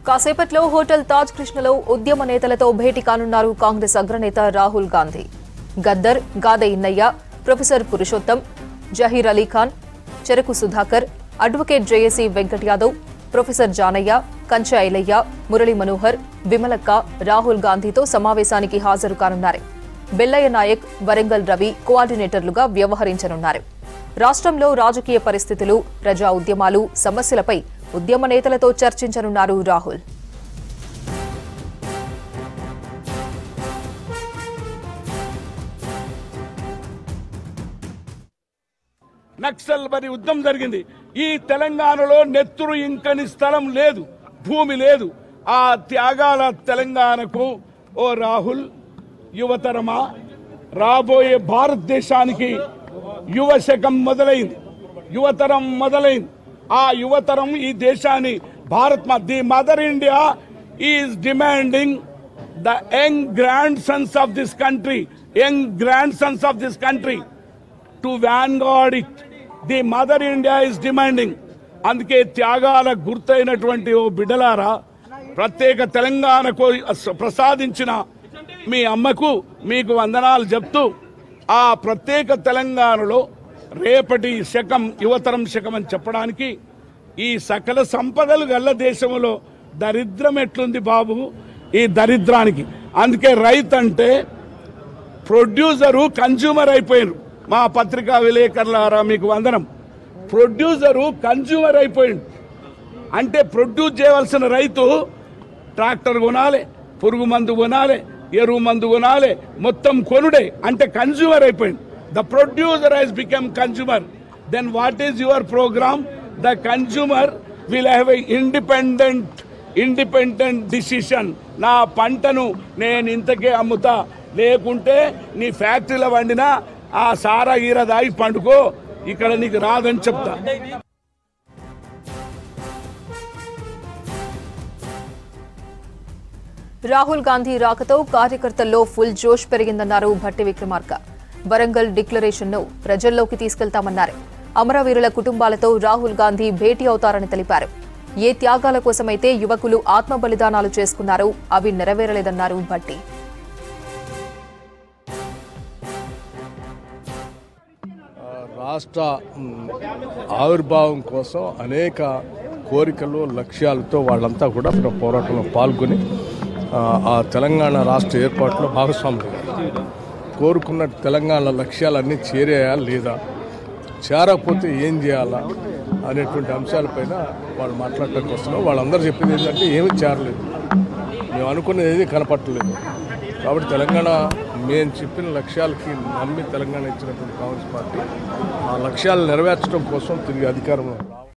కాసేపట్లో హోటల్ తాజ్ కృష్ణలో ఉద్యమ నేతలతో భేటీ కానున్నారు కాంగ్రెస్ అగ్రనేత Rahul Gandhi Gaddar Gade Innaiah professor Purushottam Zaheer Ali Khan Cheruku Sudhakar advocate JAC Venkat Yadav professor Janaiah Kancha Ilaiah Murali Manohar Vimalakka Rahul గాంధీతో సమావేశానికి హాజరు కానున్నారు బెల్లయ్య నాయక్ వరంగల్ రవి కోఆర్డినేటర్లుగా వ్యవహరించనున్నారు రాష్ట్రంలో రాజకీయ పరిస్థితులు ప్రజా ఉద్యమాలు సమస్యలపై ఉద్యమ నేతలతో చర్చించనున్నారు రాహుల్ నక్సల్ మరి యుద్ధం జరిగింది ఈ తెలంగాణలో నెత్తురు ఇంకని స్థలం లేదు భూమి లేదు ఆ త్యాగాల తెలంగాణకు ఓ రాహుల్ యువతరమా రాబోయే భారతదేశానికి యువ శకం మొదలైంది యువతరం మొదలైంది ఆ యువతరం ఈ దేశాన్ని Bharat the mother India is demanding the young grand sons of this country young grand sons of this country to vanguard it the mother India is demanding అందుకే త్యాగాల గుర్తైనటువంటి ఓ బిడ్డలారా ప్రత్యేక తెలంగాణకు ప్రసాదించిన మీ అమ్మకు మీకు వందనాలు చెప్తూ ఆ ప్రత్యేక తెలంగాణలో రేపటి శకం యువతరం శకం అని చెప్పడానికి ఈ సకల సంపదలు గల్ల దేశంలో దరిద్రం ఎట్లుంది బాబు ఈ దరిద్రానికి అందుకే రైతు అంటే ప్రొడ్యూసరు కన్జ్యూమర్ అయిపోయారు మా పత్రికా విలేకరులారా మీకు వందనం ప్రొడ్యూసరు కన్జ్యూమర్ అయిపోయిండు అంటే ప్రొడ్యూస్ చేయవలసిన రైతు ట్రాక్టర్ కొనాలి పురుగు మందు కొనాలి ఎరువు మందు కొనాలి మొత్తం కొనుడే అంటే కన్జ్యూమర్ అయిపోయింది the producer has become consumer then what is your program the consumer will have a independent independent decision నా పంటను నేను ఇంతకే అమ్ముతా లేకుంటే నీ ఫ్యాక్టరీలో వండిన ఆ సారా గీర దాగి పండుకో ఇక్కడ నీకు రాదని చెప్తా రాహుల్ గాంధీ రాకతో కార్యకర్తల్లో ఫుల్ జోష్ పెరిగిందన్నారు భట్టి విక్రమార్క వరంగల్ డిక్లరేషన్ ను ప్రజల్లోకి తీసుకెళ్తామన్నారు అమరవీరుల కుటుంబాలతో రాహుల్ గాంధీ భేటీ అవుతారని తెలిపారు ఏ త్యాగాల కోసమైతే యువకులు ఆత్మ బలిదానాలు చేసుకున్నారో అవి నెరవేరలేదన్నారు భట్టి రాష్ట్ర మ్, ఆవిర్భావం కోసం అనేక కోరికలు లక్ష్యాలతో వాళ్ళంతా కూడా ప్ర- పోరాటంలో పాల్గొని ఆ, ఆ తెలంగాణ రాష్ట్ర ఏర్పాటులో భాగస్వాములు కోరుకున్న తెలంగాణ లక్ష్యాలన్నీ చేరేయా లేదా చేరకపోతే ఏం చేయాలా అనేటువంటి అంశాలపైన వాళ్ళు మాట్లాడటానికి వస్తున్నారు వాళ్ళందరూ చెప్పింది ఏంటంటే ఏమీ చేరలేదు మేము అనుకున్నది ఏది కనపట్టలేదు కాబట్టి తెలంగాణ మేము చెప్పిన లక్ష్యాలకి నమ్మి తెలంగాణ ఇచ్చినటువంటి కాంగ్రెస్ పార్టీ ఆ లక్ష్యాలు నెరవేర్చడం కోసం తిరిగి అధికారంలో రావాలి